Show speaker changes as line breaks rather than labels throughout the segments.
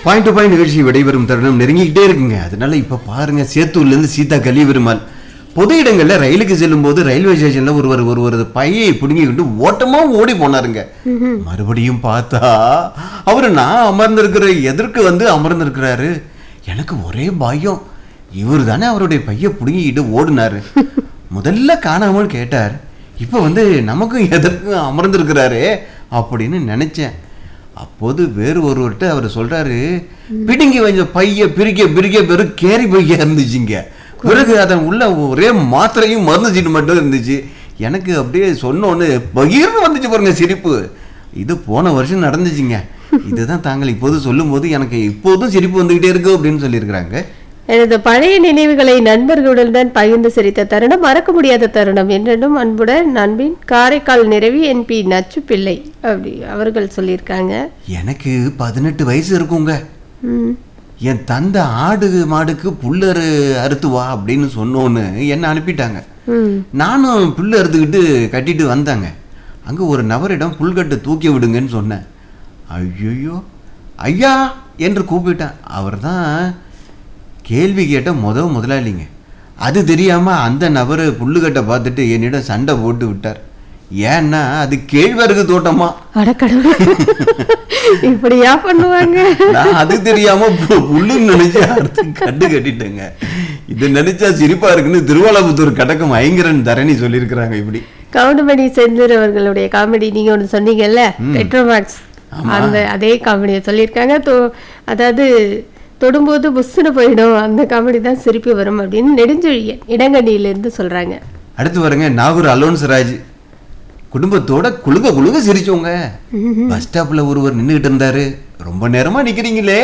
Point to point நிகழ்ச்சி விடைபெறும் தருணம் நெருங்கிக்கிட்டே இருக்குங்க அதனால இப்ப பாருங்க சேத்தூர்லேருந்து சீதா கலிபெருமாள் பொது இடங்கள்ல ரயிலுக்கு செல்லும் போது ரயில்வே ஸ்டேஷன்ல ஒருவர் ஒருவர் பையை பிடுங்கிக்கிட்டு ஓட்டமா ஓடி போனாருங்க மறுபடியும் பார்த்தா அவரு நான் அமர்ந்திருக்கிற எதற்கு வந்து அமர்ந்திருக்கிறாரு எனக்கு ஒரே பயம் இவர் தானே அவருடைய பைய பிடுங்கிக்கிட்டு ஓடினாரு முதல்ல காணாமல் கேட்டார் இப்போ வந்து நமக்கும் எதற்கும் அமர்ந்திருக்கிறாரு அப்படின்னு நினைச்சேன் அப்போது வேறு ஒருவர்கிட்ட அவர் சொல்றாரு பிடுங்கி வச்ச பைய பிரிக்க பிரிக்க பெரும் கேரி பையா இருந்துச்சுங்க பிறகு அதன் உள்ள ஒரே மாத்திரையும் மருந்து சீட்டு மட்டும் இருந்துச்சு எனக்கு அப்படியே சொன்னோன்னு பகீர்னு வந்துச்சு பாருங்க சிரிப்பு இது போன வருஷம் நடந்துச்சுங்க இதுதான் தாங்கள் இப்போது சொல்லும்போது எனக்கு இப்போதும் சிரிப்பு வந்துகிட்டே இருக்கு அப்படின்னு சொல்லியிருக்கிறாங்க
எனது பழைய நினைவுகளை நண்பர்களுடன் பகிர்ந்து சிரித்த தருணம் மறக்க முடியாத தருணம் என்றும் அன்புடன் நண்பின் காரைக்கால் நிறைவி என்பி நச்சு பிள்ளை அப்படி அவர்கள் சொல்லியிருக்காங்க
எனக்கு பதினெட்டு வயசு இருக்குங்க
ம்.
என் தந்தை ஆடு மாடுக்கு புல்லரு அறுத்து வா அப்படின்னு சொன்னோன்னு என்னை அனுப்பிட்டாங்க
ம்.
நானும் புல்லு அறுத்துக்கிட்டு கட்டிட்டு வந்தாங்க அங்கே ஒரு நபரிடம் புல்கட்டை தூக்கி விடுங்கன்னு சொன்னேன் ஐயோ ஐயா என்று கூப்பிட்டேன் அவர் தான் கேள்வி கேட்ட முத முதலாளிங்க அது தெரியாமல் அந்த நபர் புல்லுக்கட்டை பார்த்துட்டு என்னிடம் சண்டை போட்டு விட்டார் ஏன்னா அது கேழ்வரகு தோட்டமா
அடக்கடவுளே இப்படியா பண்ணுவாங்க
நான் அது தெரியாம பு- புல்லுன்னு நினைச்சு அடுத்து கண்டு கட்டிட்டேங்க இது நினைச்சா சிரிப்பா இருக்குன்னு திருவாலபுத்தூர் கடக்கம் ஐங்கரன் தரணி சொல்லியிருக்கிறாங்க இப்படி
கவுண்டமணி செந்தில் அவர்களுடைய காமெடி நீங்க ஒன்று சொன்னீங்கல்ல பெட்ரோமேக்ஸ் அந்த அதே காமெடியை சொல்லியிருக்காங்க தொ- அதாவது தொடும்போது புஷ்ஷுன்னு போயிடும் அந்த காமெடி தான் சிரிப்பு வரும் அப்படின்னு நெடுஞ்செழியன் இடங்கண்ணியிலேருந்து சொல்றாங்க
அடுத்து பாருங்க நாகூர் அலோன்ஸ் ராஜ் குடும்பத்தோட குழுக குழுக சிரிச்சோங்க பஸ் ஸ்டாப்ல ஒருவர் நின்றுகிட்டு இருந்தாரு ரொம்ப நேரமா நிக்கிறீங்களே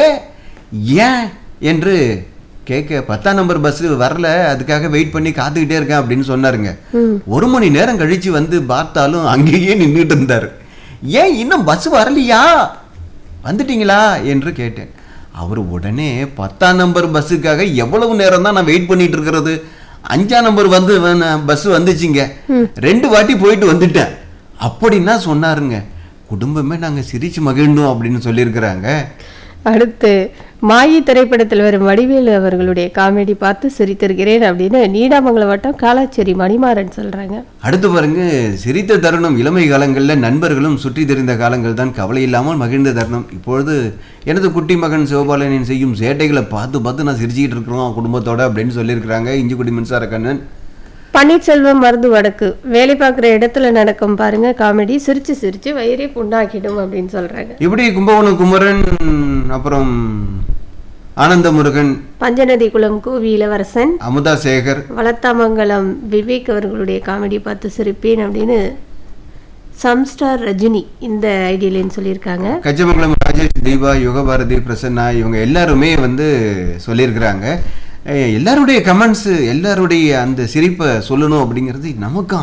ஏன் என்று கேட்க பத்தாம் நம்பர் பஸ் வரல அதுக்காக வெயிட் பண்ணி காத்துக்கிட்டே இருக்கேன் அப்படின்னு சொன்னாருங்க ஒரு மணி நேரம் கழிச்சு வந்து பார்த்தாலும் அங்கேயே நின்றுட்டு இருந்தாரு ஏன் இன்னும் பஸ் வரலையா வந்துட்டீங்களா என்று கேட்டேன் அவர் உடனே பத்தாம் நம்பர் பஸ்ஸுக்காக எவ்வளவு நேரம் தான் நான் வெயிட் பண்ணிட்டு இருக்கிறது அஞ்சாம் நம்பர் வந்து பஸ் வந்துச்சுங்க ரெண்டு வாட்டி போயிட்டு வந்துட்டேன் அப்படின்னா சொன்னாருங்க குடும்பமே நாங்க சிரிச்சு மகிழ்ந்தோம் அப்படின்னு சொல்லியிருக்கிறாங்க
அடுத்து மாயி திரைப்படத்தில் வரும் வடிவேலு அவர்களுடைய காமெடி பார்த்து சிரித்திருக்கிறேன் அப்படின்னு நீடாமங்கலம் வட்டம் காலாச்சேரி மணிமாறன் சொல்றாங்க
அடுத்து பாருங்க சிரித்த தருணம் இளமை காலங்களில் நண்பர்களும் சுற்றி தெரிந்த காலங்கள் தான் கவலை இல்லாமல் மகிழ்ந்த தருணம் இப்பொழுது எனது குட்டி மகன் சிவபாலனின் செய்யும் சேட்டைகளை பார்த்து பார்த்து நான் சிரிச்சுக்கிட்டு இருக்கிறோம் குடும்பத்தோட அப்படின்னு சொல்லியிருக்கிறாங்க இஞ்சிக்குடி மின்சார கண்ணன்
பன்னீர்செல்வம் மருந்து வடக்கு வேலை பார்க்குற இடத்துல நடக்கும் பாருங்க காமெடி சிரிச்சு சிரிச்சு வயிறே புண்ணாக்கிடும் அப்படின்னு சொல்றாங்க
இப்படி கும்பகோணம் குமரன் அப்புறம் ஆனந்த முருகன்
பஞ்சநதி குளம் கூவி இளவரசன்
அமுதா சேகர்
வளத்தாமங்கலம் விவேக் அவர்களுடைய காமெடி பார்த்து சிரிப்பேன் அப்படின்னு சம்ஸ்டார் ரஜினி இந்த ஐடியிலேன்னு சொல்லியிருக்காங்க
கச்சமங்கலம் ராஜேஷ் தீபா யுகபாரதி பிரசன்னா இவங்க எல்லாருமே வந்து சொல்லியிருக்கிறாங்க அஹ் எல்லாருடைய கமெண்ட்ஸ் எல்லாருடைய அந்த சிரிப்பை சொல்லணும் அப்படிங்கிறது நமக்கு